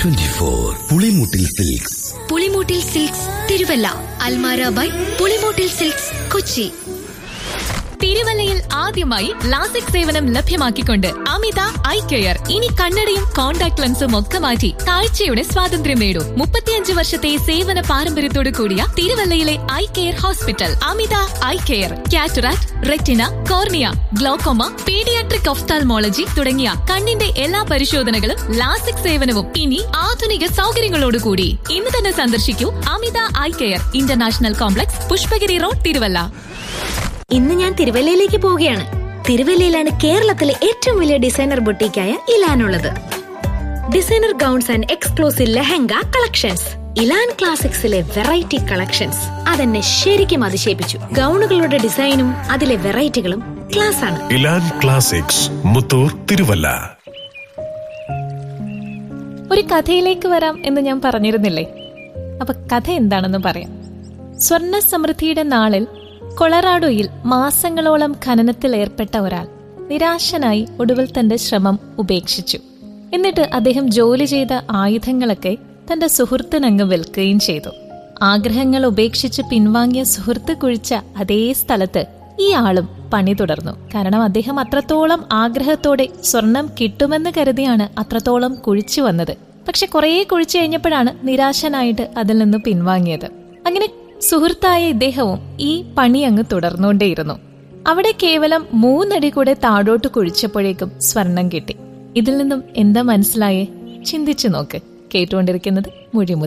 twenty four Pulimoottil silks Pulimoottil silks Thiruvalla Almara by Pulimoottil silks Kochi തിരുവല്ലയിൽ ആദ്യമായി LASIK സേവനം ലഭ്യമാക്കിക്കൊണ്ട് അമിത ഐ കെയർ ഇനി കണ്ണടയും കോൺടാക്ട് ലെൻസും ഒക്കെ മാറ്റി കാഴ്ചയുടെ സ്വാതന്ത്ര്യം നേടൂ മുപ്പത്തിയഞ്ച് വർഷത്തെ സേവന പാരമ്പര്യത്തോടു കൂടിയ തിരുവല്ലയിലെ eye care hospital Amitha eye care cataract retina cornea glaucoma paediatric ophthalmology തുടങ്ങിയ കണ്ണിന്റെ എല്ലാ പരിശോധനകളും ലാസിക് സേവനവും ഇനി ആധുനിക സൗകര്യങ്ങളോടുകൂടി ഇന്ന് തന്നെ സന്ദർശിക്കൂ Amitha eye care international complex Pushpagiri road Thiruvalla ഇന്ന് ഞാൻ തിരുവല്ലയിലേക്ക് പോവുകയാണ് തിരുവല്ലയിലാണ് കേരളത്തിലെ ഏറ്റവും വലിയ ഡിസൈനർ ബൊട്ടീക്കായ ഇലാനുള്ളത് designer gowns and exclusive lehenga collections Elan ക്ലാസിക്സിലെ വെറൈറ്റി കളക്ഷൻസ് അതെന്നെ ശരിക്കും അതിശയിപ്പിച്ചു ഗൗണുകളുടെ ഡിസൈനും അതിലെ വെറൈറ്റികളും ക്ലാസ് ആണ് ഇലാൻ ക്ലാസിക്സ് മുത്തൂർ തിരുവല്ല ഒരു കഥയിലേക്ക് വരാം എന്ന് ഞാൻ പറഞ്ഞിരുന്നില്ലേ അപ്പൊ കഥ എന്താണെന്ന് പറയാം സ്വർണ്ണ സമൃദ്ധിയുടെ നാളിൽ കൊളറാഡോയിൽ മാസങ്ങളോളം ഖനനത്തിൽ ഏർപ്പെട്ട ഒരാൾ നിരാശനായി ഒടുവിൽ തന്റെ ശ്രമം ഉപേക്ഷിച്ചു എന്നിട്ട് അദ്ദേഹം ജോലി ചെയ്ത ആയുധങ്ങളൊക്കെ തന്റെ സുഹൃത്തിനങ്ങ് വിൽക്കുകയും ചെയ്തു ആഗ്രഹങ്ങൾ ഉപേക്ഷിച്ച് പിൻവാങ്ങിയ സുഹൃത്ത് കുഴിച്ച അതേ സ്ഥലത്ത് ഈ ആളും പണി തുടർന്നു കാരണം അദ്ദേഹം അത്രത്തോളം ആഗ്രഹത്തോടെ സ്വർണം കിട്ടുമെന്ന് കരുതിയാണ് അത്രത്തോളം കുഴിച്ചു വന്നത് പക്ഷെ കുറേ കുഴിച്ചു കഴിഞ്ഞപ്പോഴാണ് നിരാശനായിട്ട് അതിൽ നിന്ന് പിൻവാങ്ങിയത് അങ്ങനെ സുഹൃത്തായ ഇദ്ദേഹവും ഈ പണി അങ്ങ് തുടർന്നുകൊണ്ടേയിരുന്നു അവിടെ കേവലം മൂന്നടി കൂടെ താഴോട്ട് കുഴിച്ചപ്പോഴേക്കും സ്വർണം കിട്ടി ഇതിൽ നിന്നും എന്താ മനസ്സിലായേ ചിന്തിച്ചു നോക്ക് കേട്ടുകൊണ്ടിരിക്കുന്നത് മുഴിമുത്ത്